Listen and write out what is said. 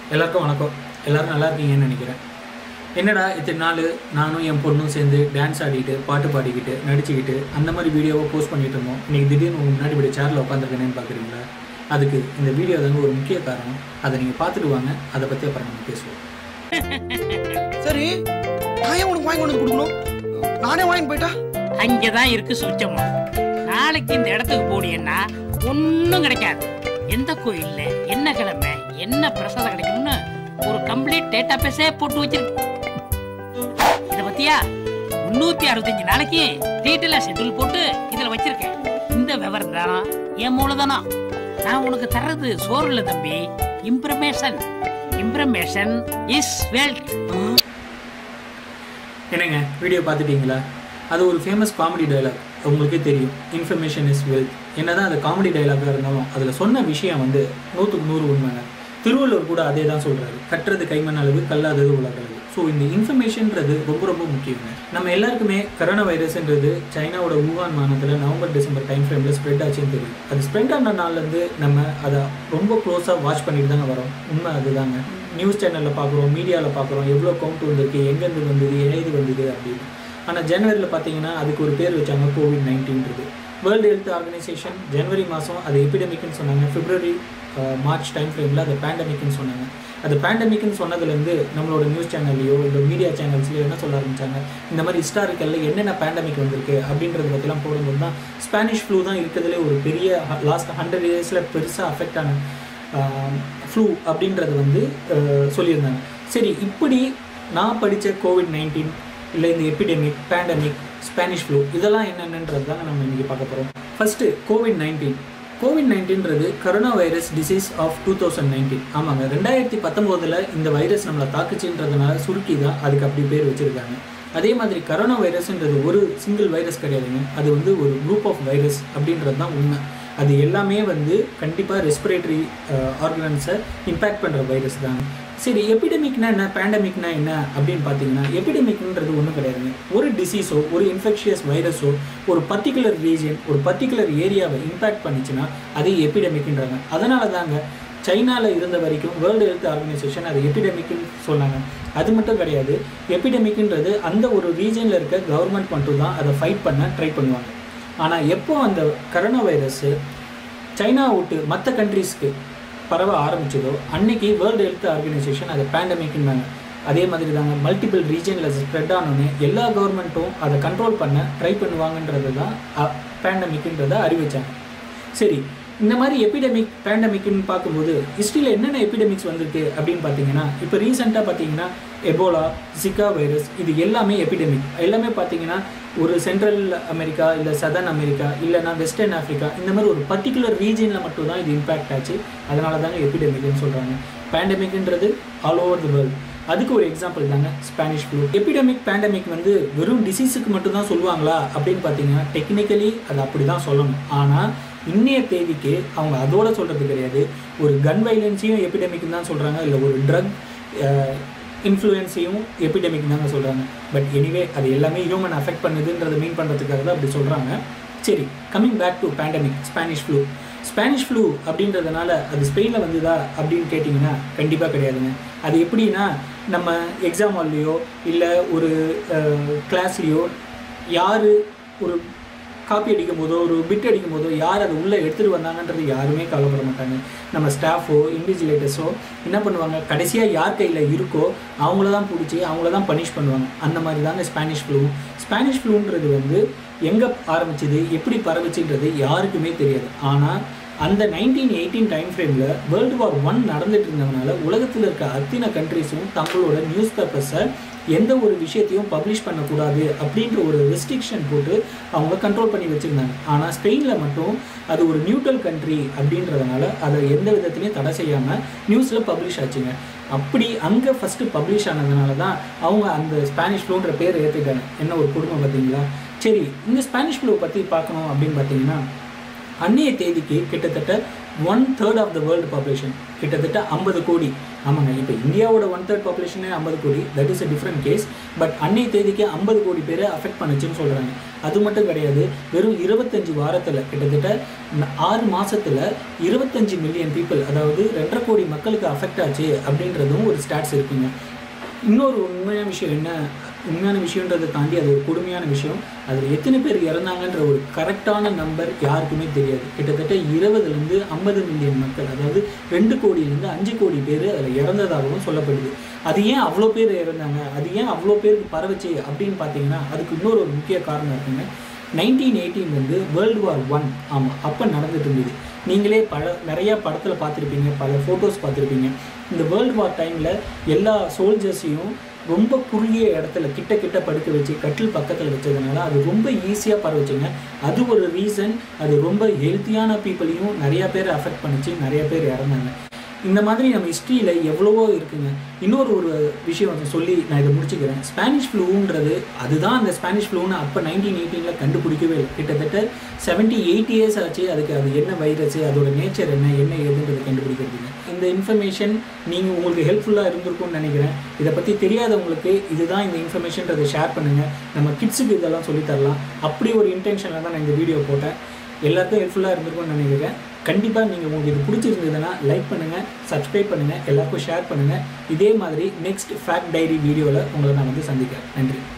எல்லாருக்கும் வணக்கம் எல்லாரும் நல்லா இருக்கீங்கன்னு நினைக்கிறேன் என்னடா இத்தனை நாள் நானும் என் பொண்ணும் சேர்ந்து டான்ஸ் ஆடிட்டு பாட்டு பாடிக்கிட்டு நடிச்சுக்கிட்டு அந்த மாதிரி வீடியோவை போஸ்ட் பண்ணிட்டு இருந்தோம் இன்னைக்கு திடீர்னு உங்கள் முன்னாடி இப்படி சேரில் உட்காந்துருக்கேன்னு பார்க்குறீங்களா அதுக்கு இந்த வீடியோ தாங்க ஒரு முக்கிய காரணம் அதை நீங்கள் பார்த்துட்டு வாங்க அதை பற்றி அப்புறம் நம்ம பேசுவோம் சரி நான் ஏன் உனக்கு வாங்கி கொண்டு வந்து கொடுக்கணும் நானே வாங்கிட்டு போயிட்டா அங்கதான் இருக்கு சுச்சமா நாளைக்கு இந்த இடத்துக்கு போனீங்கன்னா ஒண்ணும் கிடைக்காது எந்த கோயில்ல என்ன கிழமை என்ன பிரசாதம் கிடைக்கும்னு ஒரு கம்ப்ளீட் டேட்டா பேஸே போட்டு வச்சிருக்கு இத பத்தியா முன்னூத்தி அறுபத்தஞ்சு நாளைக்கு டீட்டெயிலா ஷெட்யூல் போட்டு இதுல வச்சிருக்கேன் இந்த விவரம் தான் என் மூலதனம் நான் உனக்கு தர்றது சோறு இல்ல தம்பி இம்ப்ரமேஷன் இம்ப்ரமேஷன் இஸ் வெல்த் என்னங்க வீடியோ பார்த்துட்டீங்களா அது ஒரு ஃபேமஸ் காமெடி டயலாக் உங்களுக்கே தெரியும் இன்ஃபர்மேஷன் இஸ் வெல்த் என்னதான் அது காமெடி டயலாகாக இருந்தாலும் அதில் சொன்ன விஷயம் வந்து நூற்றுக்கு நூறு உண்மைங்க திருவள்ளுவர் கூட அதே தான் சொல்கிறாரு கட்டுறது கைமண் அளவு கல்லாதது உலக அளவு ஸோ இந்த இன்ஃபர்மேஷன்ன்றது ரொம்ப ரொம்ப முக்கியங்க நம்ம எல்லாருக்குமே கரோனா வைரஸ்ன்றது சைனாவோட ஊகான் மாநிலத்தில் நவம்பர் டிசம்பர் டைம் ஃப்ரேமில் ஸ்ப்ரெட் ஆச்சுன்னு தெரியும் அது ஸ்ப்ரெட் ஆன நாள்லேருந்து நம்ம அதை ரொம்ப க்ளோஸாக வாட்ச் பண்ணிட்டு தாங்க வரோம் உண்மை அதுதாங்க நியூஸ் சேனலில் பார்க்குறோம் மீடியாவில் பார்க்குறோம் எவ்வளோ கவுண்ட் வந்திருக்கு எங்கேருந்து வந்தது ஏது வந்தது அப்படின்னு ஆனால் ஜனவரியில் பார்த்தீங்கன்னா அதுக்கு ஒரு பேர் வச்சாங்க கோவிட் நைன்டீன்றது வேர்ல்டு ஹெல்த் ஆர்கனைசேஷன் ஜனவரி மாதம் அது எபிடமிக்னு சொன்னாங்க பிப்ரவரி மார்ச் டைம் ஃப்ரேமில் அது பேண்டமிக்னு சொன்னாங்க அது பேண்டமிக்னு சொன்னதுலேருந்து நம்மளோட நியூஸ் சேனல்லையோ இல்லை மீடியா சேனல்ஸ்லையோ என்ன சொல்ல ஆரம்பிச்சாங்க இந்த மாதிரி ஹிஸ்டாரிக்கலில் என்னென்ன பேண்டமிக் வந்திருக்கு அப்படின்றத பற்றிலாம் போடும்போது தான் ஸ்பானிஷ் ஃப்ளூ தான் இருக்கிறதுலே ஒரு பெரிய லாஸ்ட் ஹண்ட்ரட் இயர்ஸில் பெருசாக அஃபெக்ட் ஆன ஃப்ளூ அப்படின்றது வந்து அஹ், சொல்லியிருந்தாங்க சரி இப்படி நான் படித்த கோவிட் நைன்டீன் இல்லை இந்த எபிடெமிக் பேண்டமிக் ஸ்பானிஷ் ஃப்ளூ இதெல்லாம் என்னென்னன்றது தாங்க நம்ம இன்றைக்கி பார்க்க போகிறோம் ஃபஸ்ட்டு கோவிட் நைன்டீன் கோவிட் நைன்டீன்றது corona virus disease of two thousand nineteen ஆமாங்க ரெண்டாயிரத்தி பத்தொம்போதில் இந்த வைரஸ் நம்மளை தாக்குச்சுன்றதுனால சுருக்கி தான் அதுக்கு அப்படி பேர் வச்சுருக்காங்க அதே மாதிரி கரோனா வைரஸ்ன்றது ஒரு சிங்கிள் வைரஸ் கிடையாதுங்க அது வந்து ஒரு குரூப் ஆஃப் வைரஸ் அப்படின்றது தான் உண்மை அது எல்லாமே வந்து கண்டிப்பாக ரெஸ்பிரேட்டரி ஆர்கனன்ஸை இம்பேக்ட் பண்ணுற வைரஸ் தாங்க சரி எபிடமிக்னா என்ன பேண்டமிக்னா என்ன அப்படின்னு பார்த்தீங்கன்னா எபிடமிக்ன்றது ஒன்றும் கிடையாதுங்க ஒரு டிசீஸோ ஒரு இன்ஃபெக்ஷியஸ் வைரஸோ ஒரு பர்டிகுலர் ரீஜன் ஒரு பர்டிகுலர் ஏரியாவை இம்பேக்ட் பண்ணிச்சுன்னா அது எபிடமிக்ன்றாங்க அதனால தாங்க சைனாவில் இருந்த வரைக்கும் வேர்ல்டு ஹெல்த் ஆர்கனைசேஷன் அது எபிடமிக்னு சொன்னாங்க அது மட்டும் கிடையாது எபிடமிக்ன்றது அந்த ஒரு ரீஜனில் இருக்க கவர்மெண்ட் மட்டும் தான் அதை ஃபைட் பண்ண ட்ரை பண்ணுவாங்க ஆனால் எப்போ அந்த கரோனா வைரஸ்ஸு சைனா விட்டு மற்ற கண்ட்ரீஸ்க்கு பரவ ஆரம்பிச்சதோ அன்னைக்கு வேர்ல்டு ஹெல்த் ஆர்கனைசேஷன் அதை பேண்டமிக்னாங்க அதே மாதிரி தாங்க மல்டிபிள் ரீஜனில் ஸ்ப்ரெட் ஆனோடனே எல்லா கவர்மெண்ட்டும் அதை கண்ட்ரோல் பண்ண ட்ரை பண்ணுவாங்கன்றது தான் பேண்டமிக்ன்றதை அறிவிச்சாங்க சரி இந்த மாதிரி எபிடமிக் பேண்டமிக்னு பார்க்கும்போது ஹிஸ்ட்ரியில் என்னென்ன எபிடமிக்ஸ் வந்திருக்கு அப்படின்னு பார்த்தீங்கன்னா இப்போ ரீசெண்டாக பார்த்தீங்கன்னா எபோலா ஜிகா வைரஸ் இது எல்லாமே எபிடமிக் எல்லாமே பார்த்தீங்கன்னா ஒரு சென்ட்ரல் அமெரிக்கா இல்லை சதர்ன் அமெரிக்கா இல்லைனா வெஸ்டர்ன் ஆஃப்ரிக்கா இந்த மாதிரி ஒரு பர்டிகுலர் ரீஜனில் மட்டும் தான் இது இம்பேக்ட் ஆச்சு அதனால தாங்க எபிடமிக்னு சொல்கிறாங்க பேண்டமிக்ன்றது ஆல் ஓவர் தி வேர்ல்டு அதுக்கு ஒரு எக்ஸாம்பிள் தாங்க ஸ்பானிஷ் ஃப்ளூ எபிடமிக் பேண்டமிக் வந்து வெறும் டிசீஸுக்கு மட்டும் தான் சொல்லுவாங்களா அப்படின்னு பார்த்தீங்கன்னா டெக்னிக்கலி அது அப்படி தான் சொல்லணும் ஆனால் இன்னைய தேதிக்கு அவங்க அதோட சொல்கிறது கிடையாது ஒரு கன் வைலன்ஸையும் எபிடமிக் தான் சொல்கிறாங்க இல்லை ஒரு ட்ரக் இன்ஃப்ளூயன்ஸையும் எபிடமிக் தாங்க சொல்கிறாங்க பட் எனிவே அது எல்லாமே ஹியூமன் அஃபெக்ட் பண்ணுதுன்றதை மீன் பண்ணுறதுக்காக தான் அப்படி சொல்கிறாங்க சரி coming back to pandemic Spanish flu Spanish flu அப்படின்றதுனால அது ஸ்பெயினில் வந்ததா அப்படின்னு கேட்டிங்கன்னா கண்டிப்பாக கிடையாதுங்க அது எப்படின்னா நம்ம எக்ஸாம் ஹால்லையோ இல்லை ஒரு கிளாஸ்லேயோ யார் ஒரு காப்பி அடிக்கும் போதோ ஒரு பிட் அடிக்கும் போதோ யார் அதை உள்ளே எடுத்துகிட்டு வந்தாங்கன்றது யாருமே கவலைப்பட மாட்டாங்க நம்ம ஸ்டாஃபோ இன்விஜிலேட்டர்ஸோ என்ன பண்ணுவாங்க கடைசியாக யார் கையில் இருக்கோ அவங்கள தான் பிடிச்சி அவங்கள தான் பனிஷ் பண்ணுவாங்க அந்த மாதிரி தாங்க ஸ்பானிஷ் ஃப்ளூ ஸ்பானிஷ் ஃப்ளூன்றது வந்து எங்கே ஆரம்பிச்சது எப்படி பரவுச்சுன்றது யாருக்குமே தெரியாது ஆனால் அந்த நைன்டீன் எயிட்டீன் டைம் ஃப்ரேமில் வேர்ல்டு வார் ஒன் நடந்துட்டு இருந்ததுனால உலகத்தில் இருக்க அத்தனை கண்ட்ரிஸும் தங்களோட நியூஸ் பேப்பர்ஸை எந்த ஒரு விஷயத்தையும் பப்ளிஷ் பண்ணக்கூடாது அப்படின்ற ஒரு ரெஸ்ட்ரிக்ஷன் போட்டு அவங்க கண்ட்ரோல் பண்ணி வச்சுருந்தாங்க ஆனால் ஸ்பெயினில் மட்டும் அது ஒரு நியூட்ரல் கண்ட்ரி அப்படின்றதுனால அதை எந்த விதத்துலையும் தடை செய்யாமல் நியூஸில் பப்ளிஷ் ஆச்சுங்க அப்படி அங்கே ஃபஸ்ட்டு பப்ளிஷ் ஆனதுனால தான் அவங்க அந்த ஸ்பானிஷ் ஃப்ளூன்ற பேர் ஏற்றுட்டாங்க என்ன ஒரு குடும்பம் பார்த்தீங்களா சரி இந்த ஸ்பானிஷ் ஃப்ளூ பற்றி பார்க்கணும் அப்படின்னு பார்த்தீங்கன்னா அன்னைய தேதிக்கு கிட்டத்தட்ட one third of the world population கிட்டத்தட்ட ஐம்பது கோடி ஆமாங்க இப்போ இந்தியாவோட ஒன் தேர்ட் பாப்புலேஷனே ஐம்பது கோடி that is a different case but அன்னைய தேதிக்கு ஐம்பது கோடி பேரை அஃபெக்ட் பண்ணுச்சுன்னு சொல்கிறாங்க அது மட்டும் கிடையாது வெறும் இருபத்தஞ்சு வாரத்தில் கிட்டத்தட்ட ந- ஆறு மாசத்துல இருபத்தஞ்சு மில்லியன் பீப்புள் அதாவது ரெண்டரை கோடி மக்களுக்கு அஃபெக்ட் ஆச்சு அப்படின்றதும் ஒரு ஸ்டாட்ஸ் இருக்குங்க இன்னொரு உண்மையான விஷயம் என்ன உண்மையான விஷயன்றதை தாண்டி அது ஒரு கொடுமையான விஷயம் அதில் எத்தனை பேர் இறந்தாங்கன்ற ஒரு கரெக்டான நம்பர் யாருக்குமே தெரியாது கிட்டத்தட்ட இருபதுலேருந்து ஐம்பது மில்லியன் மக்கள் அதாவது ரெண்டு கோடியிலேருந்து அஞ்சு கோடி பேர் அதில் இறந்ததாகவும் சொல்லப்படுது அது ஏன் அவ்வளோ பேர் இறந்தாங்க அது ஏன் அவ்வளோ பேருக்கு பரவுச்சு அப்படின்னு பார்த்தீங்கன்னா அதுக்கு இன்னொரு ஒரு முக்கிய காரணம் இருக்குங்க நைன்டீன் எயிட்டீன் வந்து வேர்ல்டு வார் ஒன் ஆமாம் அப்போ நடந்துட்டு இருந்தது நீங்களே பல நிறைய படத்தில் பார்த்துருப்பீங்க பல ஃபோட்டோஸ் பார்த்துருப்பீங்க இந்த வேர்ல்டு வார் டைமில் எல்லா சோல்ஜர்ஸையும் ரொம்ப குறுகிய இடத்துல கிட்ட கிட்ட படுக்க வச்சு கட்டில் பக்கத்தில் வச்சதுனால அது ரொம்ப ஈஸியாக பரவச்சுங்க அது ஒரு ரீசன் அது ரொம்ப ஹெல்த்தியான பீப்புளையும் நிறைய பேர் அஃபெக்ட் பண்ணுச்சு நிறைய பேர் இறந்தாங்க இந்த மாதிரி நம்ம ஹிஸ்ட்ரியில் எவ்வளவோ இருக்குங்க இன்னொரு ஒரு விஷயம் வந்து சொல்லி நான் இதை முடிச்சுக்கிறேன் ஸ்பானிஷ் ஃப்ளூன்றது அதுதான் அந்த ஸ்பானிஷ் ஃப்ளூன்னு அப்போ நைன்டீன் எயிட்டீனில் கண்டுபிடிக்கவே இல்லை கிட்டத்தட்ட செவன்ட்டி எயிட் இயர்ஸ் ஆச்சு அதுக்கு அது என்ன வைரஸ் அதோட நேச்சர் என்ன என்ன ஏதுன்றது கண்டுபிடிக்கிறதுங்க இந்த இன்ஃபர்மேஷன் நீங்கள் உங்களுக்கு ஹெல்ப்ஃபுல்லாக இருந்திருக்கும்னு நினைக்கிறேன் இதை பற்றி தெரியாதவங்களுக்கு இதுதான் இந்த இன்ஃபர்மேஷன்றதை ஷேர் பண்ணுங்கள் நம்ம கிட்ஸுக்கு இதெல்லாம் சொல்லித் தரலாம் அப்படி ஒரு இன்டென்ஷனில் தான் நான் இந்த வீடியோ போட்டேன் எல்லாருக்கும் ஹெல்ப்ஃபுல்லாக இருந்திருக்கும்னு நினைக்கிறேன் கண்டிப்பாக நீங்கள் உங்களுக்கு இது பிடிச்சிருந்ததுன்னா லைக் பண்ணுங்கள் சப்ஸ்கிரைப் பண்ணுங்கள் எல்லாருக்கும் ஷேர் பண்ணுங்கள் இதே மாதிரி நெக்ஸ்ட் ஃபேக்ட் டைரி வீடியோவில் உங்களை நான் வந்து சந்திக்கிறேன் நன்றி